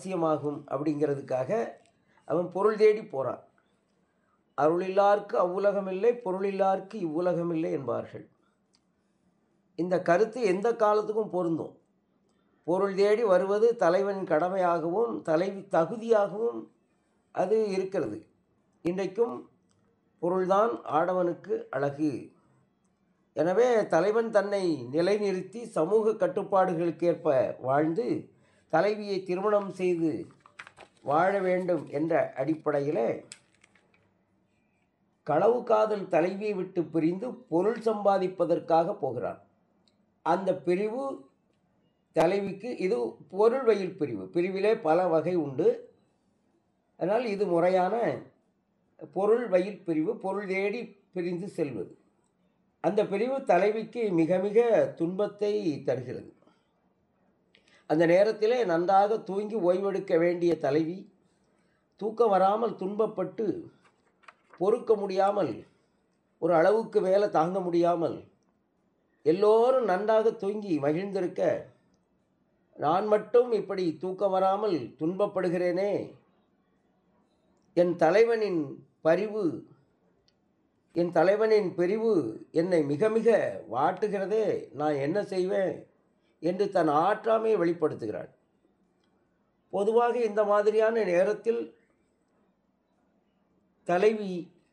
அவசியமாகும் அப்படிங்கிறதுக்காக அவன் பொருள் தேடி போகிறான் அருளில்லார்க்கு அவ்வுலகமில்லை பொருளில்லார்க்கு இவ்வுலகமில்லை என்பார்கள் இந்த கருத்து எந்த காலத்துக்கும் பொருந்தும் பொருள் தேடி வருவது தலைவனின் கடமையாகவும் தலைவி தகுதியாகவும் அது இருக்கிறது இன்றைக்கும் பொருள்தான் ஆடவனுக்கு அழகு எனவே தலைவன் தன்னை நிலைநிறுத்தி சமூக கட்டுப்பாடுகளுக்கேற்ப வாழ்ந்து தலைவியை திருமணம் செய்து வாழ வேண்டும் என்ற அடிப்படையில் களவு காதல் தலைவியை விட்டு பிரிந்து பொருள் சம்பாதிப்பதற்காக போகிறான் அந்த பிரிவு தலைவிக்கு இது பொருள் வயில் பிரிவு பிரிவிலே பல வகை உண்டு அதனால் இது முறையான பொருள் வயில் பிரிவு பொருள் தேடி பிரிந்து செல்வது அந்த பிரிவு தலைவிக்கு மிக மிக துன்பத்தை தருகிறது அந்த நேரத்திலே நன்றாக தூங்கி ஓய்வெடுக்க வேண்டிய தலைவி தூக்கம் வராமல் துன்பப்பட்டு பொறுக்க முடியாமல் ஒரு அளவுக்கு மேலே தாங்க முடியாமல் எல்லோரும் நன்றாக தூங்கி மகிழ்ந்திருக்க நான் மட்டும் இப்படி தூக்கம் வராமல் துன்பப்படுகிறேனே என் தலைவனின் பரிவு என் தலைவனின் பிரிவு என்னை மிக மிக வாட்டுகிறதே நான் என்ன செய்வேன் என்று தன் ஆற்றாமையை வெளிப்படுத்துகிறாள் பொதுவாக இந்த மாதிரியான நேரத்தில் தலைவி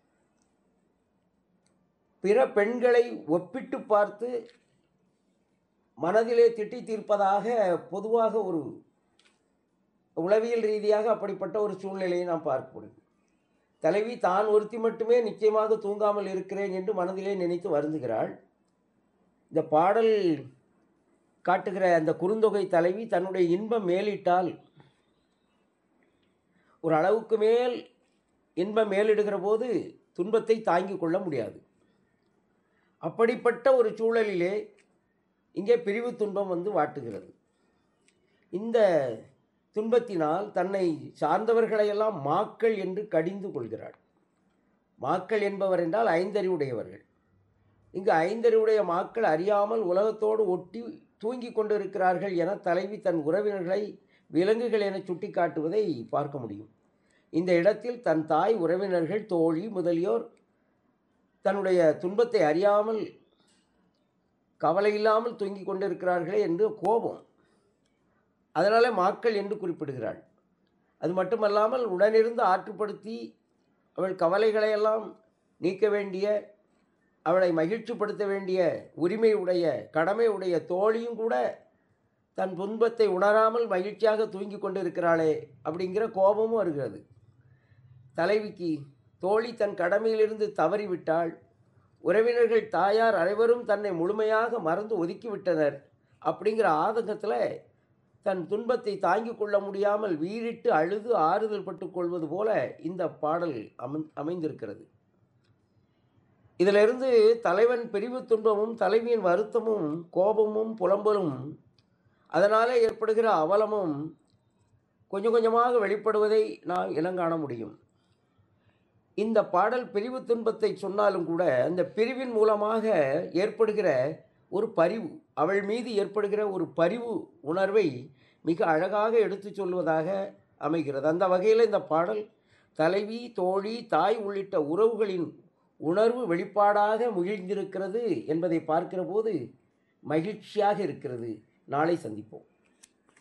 பிற பெண்களை ஒப்பிட்டு பார்த்து மனதிலே திட்டி தீர்ப்பதாக பொதுவாக ஒரு உளவியல் ரீதியாக அப்படிப்பட்ட ஒரு சூழ்நிலையை நாம் பார்க்க முடியும் தலைவி தான் ஒருத்தி மட்டுமே நிச்சயமாக தூங்காமல் இருக்கிறேன் என்று மனதிலே நினைத்து வருந்துகிறாள் இந்த பாடல் காட்டுகிற அந்த குறுந்தொகை தலைவி தன்னுடைய இன்பம் மேலிட்டால் ஒரு அளவுக்கு மேல் இன்பம் மேலிடுகிற போது துன்பத்தை தாங்கிக் கொள்ள முடியாது அப்படிப்பட்ட ஒரு சூழலிலே இங்கே பிரிவு துன்பம் வந்து வாட்டுகிறது இந்த துன்பத்தினால் தன்னை சார்ந்தவர்களையெல்லாம் மாக்கள் என்று கடிந்து கொள்கிறாள் மாக்கள் என்பவர் என்றால் ஐந்தறிவுடையவர்கள் இங்கு ஐந்தறிவுடைய மாக்கள் அறியாமல் உலகத்தோடு ஒட்டி தூங்கி கொண்டிருக்கிறார்கள் என தலைவி தன் உறவினர்களை விலங்குகள் என சுட்டிக்காட்டுவதை பார்க்க முடியும் இந்த இடத்தில் தன் தாய் உறவினர்கள் தோழி முதலியோர் தன்னுடைய துன்பத்தை அறியாமல் கவலை இல்லாமல் தூங்கி கொண்டிருக்கிறார்களே என்று கோபம் அதனாலே மாக்கள் என்று குறிப்பிடுகிறாள் அது மட்டுமல்லாமல் உடனிருந்து ஆற்றுப்படுத்தி அவள் கவலைகளையெல்லாம் நீக்க வேண்டிய அவளை மகிழ்ச்சிப்படுத்த வேண்டிய உரிமை உடைய கடமை உடைய தோழியும் கூட தன் துன்பத்தை உணராமல் மகிழ்ச்சியாக தூங்கி கொண்டிருக்கிறாளே அப்படிங்கிற கோபமும் வருகிறது தலைவிக்கு தோழி தன் கடமையிலிருந்து தவறிவிட்டாள் உறவினர்கள் தாயார் அனைவரும் தன்னை முழுமையாக மறந்து ஒதுக்கிவிட்டனர் அப்படிங்கிற ஆதங்கத்தில் தன் துன்பத்தை தாங்கிக் கொள்ள முடியாமல் வீறிட்டு அழுது ஆறுதல் பட்டுக் கொள்வது போல இந்த பாடல் அமன் அமைந்திருக்கிறது இதிலிருந்து தலைவன் பிரிவு துன்பமும் தலைவியின் வருத்தமும் கோபமும் புலம்பலும் அதனாலே ஏற்படுகிற அவலமும் கொஞ்சம் கொஞ்சமாக வெளிப்படுவதை நாம் இனங்காண முடியும் இந்த பாடல் பிரிவு துன்பத்தை சொன்னாலும் கூட அந்த பிரிவின் மூலமாக ஏற்படுகிற ஒரு பரிவு அவள் மீது ஏற்படுகிற ஒரு பரிவு உணர்வை மிக அழகாக எடுத்துச் சொல்வதாக அமைகிறது அந்த வகையில் இந்த பாடல் தலைவி தோழி தாய் உள்ளிட்ட உறவுகளின் உணர்வு வெளிப்பாடாக முகிழ்ந்திருக்கிறது என்பதை பார்க்கிற போது மகிழ்ச்சியாக இருக்கிறது நாளை சந்திப்போம்